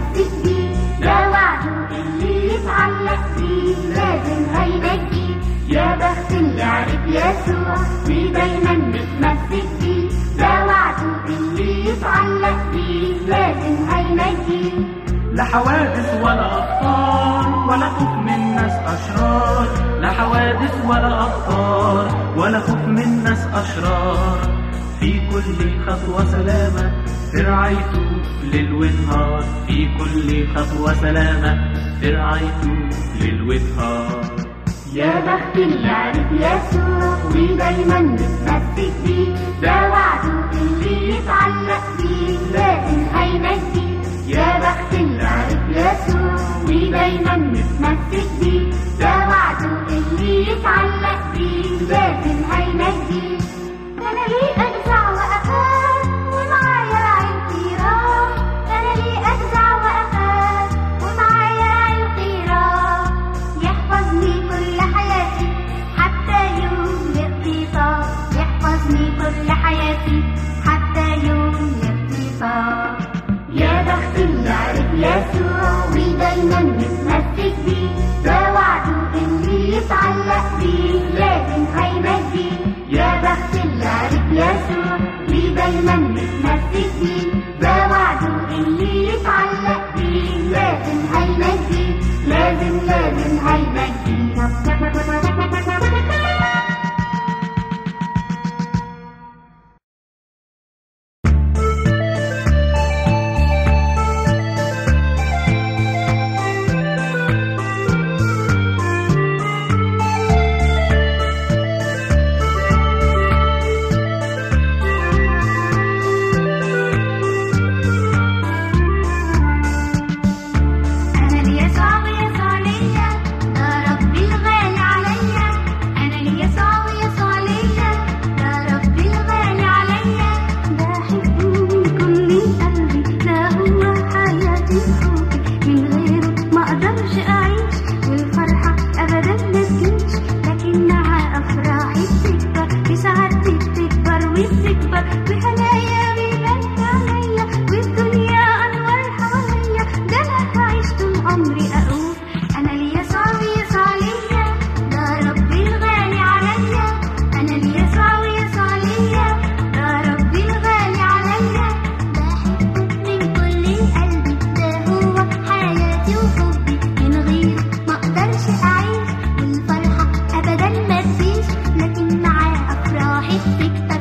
يتمسك بيه ده وعده اللي يتعلق بيه لازم هينجيه يا بخت اللي عرف يسوع ودايما متمسك بيه ده وعده اللي يتعلق بيه لازم هينجيه لا حوادث ولا أخطار ولا خوف من ناس أشرار لا حوادث ولا أخطار ولا خوف من ناس أشرار في كل خطوة سلامة في رعايته ليل ونهار في كل خطوة سلامة في رعايته ليل ونهار يا بخت اللي عرف يسوع ودايما متمسك بيه ده وعده اللي يتعلق بيه لازم هينجيه يا بخت اللي عرف يسوع ودايما متمسك بيه ده وعده اللي يتعلق بيه لازم هينجيه انا ليه اجزع واخاف ومعايا عيلتي راح انا ليه اجزع واخاف ومعايا عيلتي راح يحفظني كل حياتي حتى يوم الاقتصاد يحفظني كل حياتي حتى يوم الاقتصاد يا بخت اللي عرف يسوع ودايما متمسك بيه ده وعده اللي يتعلق بيه لازم هينجيه يا بخت اللي عرف يسوع ودايما متمسك بيه ده وعده اللي يتعلق بيه لازم هينجيه لازم لازم هينجيه أنا ليسوع ويسوع ليا ده ربي الغالي عليا أنا ليسوع ويسوع ليا ده ربي الغالي عليا بحبه من كل قلبي ده هو حياتي وحبي من غيره ما أقدرش أعيش والفرحة أبدا ما تجيش لكن مع أفراحي بتكبر وسعادتي بتكبر وبتكبر وهنايا بيبان عليا والدنيا أنوار حواليا ده أنا هعيش طول عمري أقول أنا ليسوع ويسوع ليا ده ربي الغالي عليا أنا ليسوع ويسوع ليا ده ربي الغالي عليا بحبه من كل قلبي ده هو حياتي وحبي من غيره ما أقدرش أعيش والفرحة أبدا ما تجيش لكن معاه أفراحي بتكتر